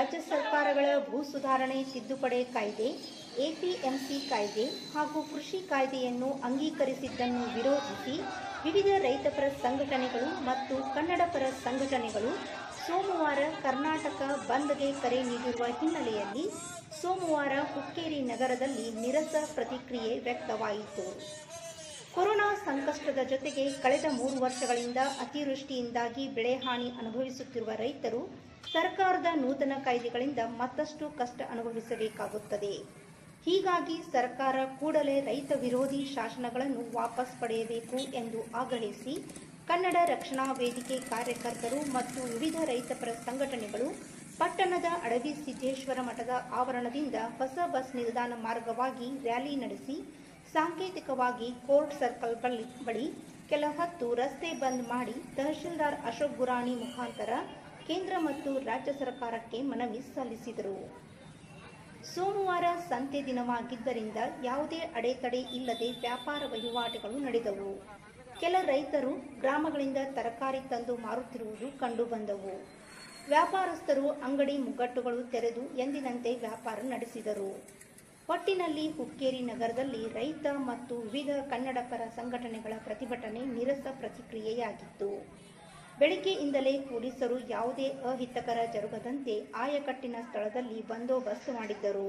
ರಾಜ್ಯ ಸರ್ಕಾರಗಳ ಭೂ ಸುಧಾರಣೆ ತಿದ್ದುಪಡಿ ಕಾಯ್ದೆ ಎಪಿಎಂಸಿ ಕಾಯ್ದೆ ಹಾಗೂ ಕೃಷಿ ಕಾಯ್ದೆಯನ್ನು ಅಂಗೀಕರಿಸಿದ್ದನ್ನು ವಿರೋಧಿಸಿ ವಿವಿಧ ರೈತಪರ ಸಂಘಟನೆಗಳು ಮತ್ತು ಕನ್ನಡಪರ ಸಂಘಟನೆಗಳು ಸೋಮವಾರ ಕರ್ನಾಟಕ ಬಂದ್ಗೆ ಕರೆ ನೀಡಿರುವ ಹಿನ್ನೆಲೆಯಲ್ಲಿ ಸೋಮವಾರ ಹುಕ್ಕೇರಿ ನಗರದಲ್ಲಿ ನಿರಸ ಪ್ರತಿಕ್ರಿಯೆ ವ್ಯಕ್ತವಾಯಿತು ಕೊರೋನಾ ಸಂಕಷ್ಟದ ಜೊತೆಗೆ ಕಳೆದ ಮೂರು ವರ್ಷಗಳಿಂದ ಅತಿವೃಷ್ಟಿಯಿಂದಾಗಿ ಬೆಳೆ ಹಾನಿ ಅನುಭವಿಸುತ್ತಿರುವ ರೈತರು ಸರ್ಕಾರದ ನೂತನ ಕಾಯ್ದೆಗಳಿಂದ ಮತ್ತಷ್ಟು ಕಷ್ಟ ಅನುಭವಿಸಬೇಕಾಗುತ್ತದೆ ಹೀಗಾಗಿ ಸರ್ಕಾರ ಕೂಡಲೇ ರೈತ ವಿರೋಧಿ ಶಾಸನಗಳನ್ನು ವಾಪಸ್ ಪಡೆಯಬೇಕು ಎಂದು ಆಗ್ರಹಿಸಿ ಕನ್ನಡ ರಕ್ಷಣಾ ವೇದಿಕೆ ಕಾರ್ಯಕರ್ತರು ಮತ್ತು ವಿವಿಧ ರೈತಪರ ಸಂಘಟನೆಗಳು ಪಟ್ಟಣದ ಅಡವಿ ಸಿದ್ದೇಶ್ವರ ಮಠದ ಆವರಣದಿಂದ ಹೊಸ ಬಸ್ ನಿಲ್ದಾಣ ಮಾರ್ಗವಾಗಿ ರ್ಯಾಲಿ ನಡೆಸಿ ಸಾಂಕೇತಿಕವಾಗಿ ಕೋರ್ಟ್ ಸರ್ಕಲ್ ಬಳಿ ಬಳಿ ಕೆಲ ಹೊತ್ತು ರಸ್ತೆ ಬಂದ್ ಮಾಡಿ ತಹಶೀಲ್ದಾರ್ ಅಶೋಕ್ ಗುರಾಣಿ ಮುಖಾಂತರ ಕೇಂದ್ರ ಮತ್ತು ರಾಜ್ಯ ಸರ್ಕಾರಕ್ಕೆ ಮನವಿ ಸಲ್ಲಿಸಿದರು ಸೋಮವಾರ ಸಂತೆ ದಿನವಾಗಿದ್ದರಿಂದ ಯಾವುದೇ ಅಡೆತಡೆ ಇಲ್ಲದೆ ವ್ಯಾಪಾರ ವಹಿವಾಟುಗಳು ನಡೆದವು ಕೆಲ ರೈತರು ಗ್ರಾಮಗಳಿಂದ ತರಕಾರಿ ತಂದು ಮಾರುತ್ತಿರುವುದು ಕಂಡುಬಂದವು ವ್ಯಾಪಾರಸ್ಥರು ಅಂಗಡಿ ಮುಗ್ಗಟ್ಟುಗಳು ತೆರೆದು ಎಂದಿನಂತೆ ವ್ಯಾಪಾರ ನಡೆಸಿದರು ಒಟ್ಟಿನಲ್ಲಿ ಹುಕ್ಕೇರಿ ನಗರದಲ್ಲಿ ರೈತ ಮತ್ತು ವಿವಿಧ ಕನ್ನಡ ಪರ ಸಂಘಟನೆಗಳ ಪ್ರತಿಭಟನೆ ನಿರಸ ಪ್ರತಿಕ್ರಿಯೆಯಾಗಿತ್ತು ಬೆಳಿಗ್ಗೆಯಿಂದಲೇ ಪೊಲೀಸರು ಯಾವುದೇ ಅಹಿತಕರ ಜರುಗದಂತೆ ಆಯಕಟ್ಟಿನ ಸ್ಥಳದಲ್ಲಿ ಬಂದೋಬಸ್ತ್ ಮಾಡಿದ್ದರು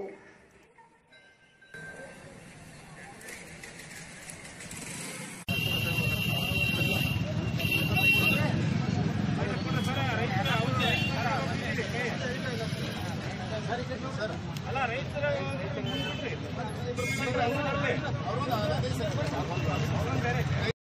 ಅಲ್ಲ ರೈತರ